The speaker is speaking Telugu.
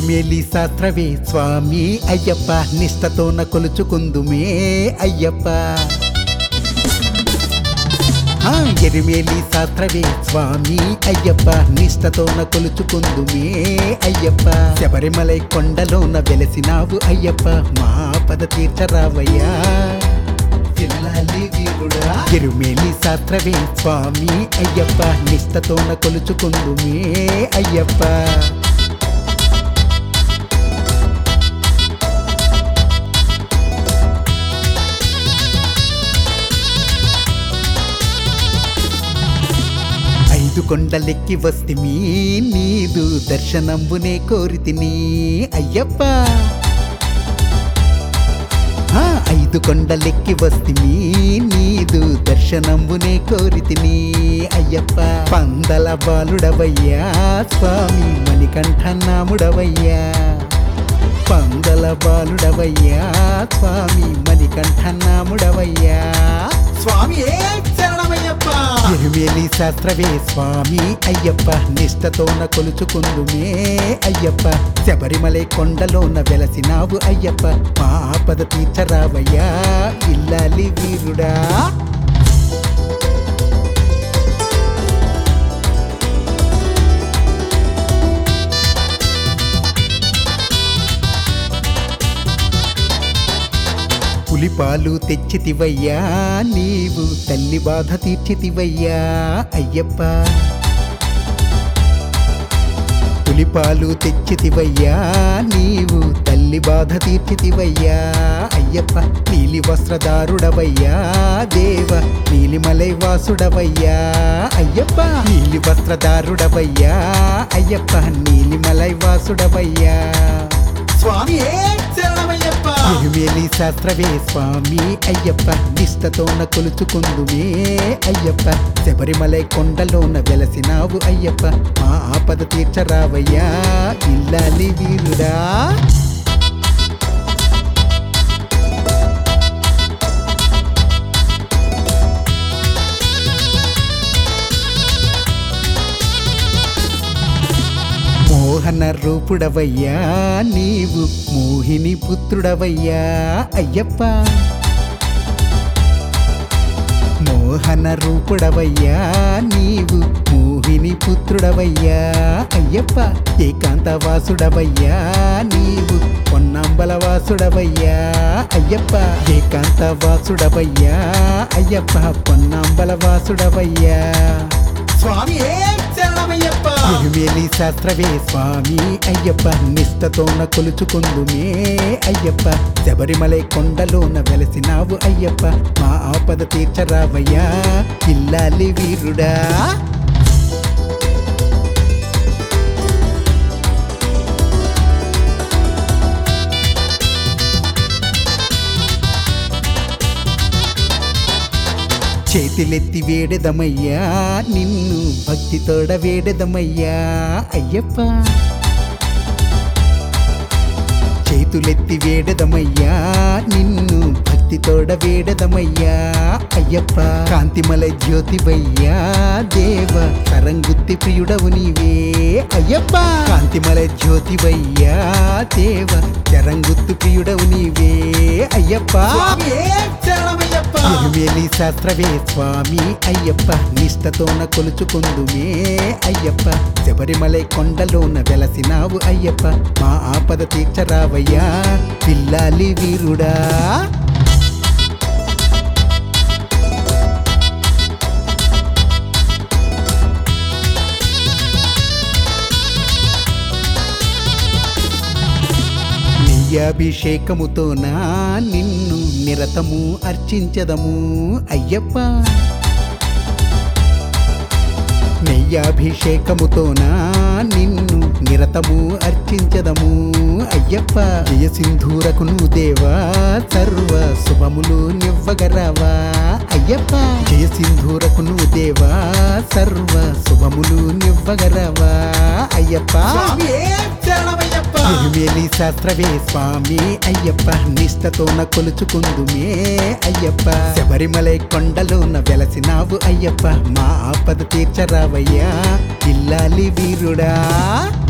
ఎరిమేలి శాస్త్రవే స్వామి అయ్యప్ప నిష్టతోన కొలుచుకుందుమే అయ్యప్ప ఆ, ఎరిమేలి శాస్త్రవే స్వామి అయ్యప్ప నిష్టతోన కొలుచుకుందుమే అయ్యప్ప శబరిమలై కొండలోన వెలసినావు అయ్యప్ప మా పద తీర్చరావయ్యా చెల్లాలి వీరుడా. ఎరుమేలి శాస్త్రవే స్వామి అయ్యప్ప నిష్టతోన కొలుచుకుందుమే అయ్యప్ప ఐదు కొండలెక్కి వస్తిమి నీదు దర్శనంబునే కోరితిని అయ్యప్ప ఆ, ఐదు కొండలెక్కి వస్తిమి నీదు దర్శనంబునే కోరితిని అయ్యప్ప పందల బాలుడవయ్యా స్వామి మణికంఠ నాముడవయ్యా పందల బాలుడవయ్యా స్వామి మణికంఠ నాముడవయ్యా స్వామి ఏ శరణమయ్యప్ప ఎరుమేలి శాస్త్రవే స్వామి అయ్యప్ప నిష్టతోన కొలుచుకుందుమే అయ్యప్ప శబరిమలై కొండలోన వెలసినావు అయ్యప్ప మా ఆపద తీర్చరావయ్యా ఇల్లాలి వీరుడా పులిపాలు తెచ్చితివయ్యా నీవు తల్లి బాధ తీర్చితివయ్యా అయ్యప్ప పులిపాలు తెచ్చితివయ్యా నీవు తల్లి బాధ తీర్చితివయ్యా అయ్యప్ప నీలి వస్త్రదారుడవయ్యా దేవ నీలిమలై వాసుడవయ్యా అయ్యప్ప నీలి వస్త్రదారుడవయ్యా అయ్యప్ప నీలిమలై వాసుడవయ్యా స్వామి ఏ శరణమయ్యప్ప ఎరుమేలి శాస్త్రవే స్వామి అయ్యప్ప నిష్టతోన కొలుచుకుందుమే అయ్యప్ప శబరిమలై కొండలోన వెలసినావు అయ్యప్ప మా ఆపద తీర్చరావయ్యా ఇల్లాలి వీరుడా మోహన రూపుడవయ్యా నీవు మోహిని పుత్రుడవయ్యా అయ్యప్ప మోహన రూపుడవయ్యా నీవు మోహిని పుత్రుడవయ్యా అయ్యప్ప ఏకాంత వాసుడవయ్యా నీవు పొన్నంబల వాసుడవయ్యా అయ్యప్ప ఏకాంత వాసుడవయ్యా అయ్యప్ప పొన్నంబల వాసుడవయ్యా స్వామి ఏ శరణమయ్యప్ప ఎరుమేలి శాస్త్రవే స్వామి అయ్యప్ప నిష్టతోన కొలుచుకుందుమే అయ్యప్ప శబరిమలై కొండలోన వెలసినావు అయ్యప్ప మా ఆపద తీర్చరావయ్యా ఇల్లాలి వీరుడా చేతులెత్తి వేడెదమయ్యా నిన్ను భక్తితోడ వేడెదమయ్యా అయ్యప్ప చేతులెత్తి వేడెదమయ్యా నిన్ను భక్తితోడ వేడెదమయ్యా అయ్యప్ప కాంతిమల జ్యోతివయ్యా దేవ కరంగుత్తి ప్రియుడవు నీవే అయ్యప్ప కాంతిమల జ్యోతివయ్యా దేవ కరంగుత్తి ప్రియుడవు నీవే అయ్యప్ప స్వామి ఏ శరణమయ్యప్ప ఎరుమేలి శాస్త్రవే స్వామి అయ్యప్ప నిష్టతోన కొలుచుకుందుమే అయ్యప్ప శబరిమలై కొండలోన వెలసినావు అయ్యప్ప మా ఆపద తీర్చరావయ్యా పిల్లాలి వీరుడా నెయ్యాభిషేకముతోన నిన్ను నిరతము అర్చించదము అయ్యప్ప నెయ్యాభిషేకముతోన నిన్ను నిరతము అర్చించదము అయ్యప్ప జయ సింధూరకును దేవా సర్వ శుభములు నివ్వగరావా అయ్యప్ప జయ సింధూరకును దేవా సర్వ శుభములు నివ్వగరావా అయ్యప్ప స్వామి ఏ శరణమయ్యప్ప ఎరుమేలి శాస్త్రవే స్వామి అయ్యప్ప నిష్టతోన కొలుచుకుందుమే అయ్యప్ప శబరిమలై కొండలోన వెలసినావు అయ్యప్ప మా ఆపద తీర్చరావయ్యా ఇల్లాలి వీరుడా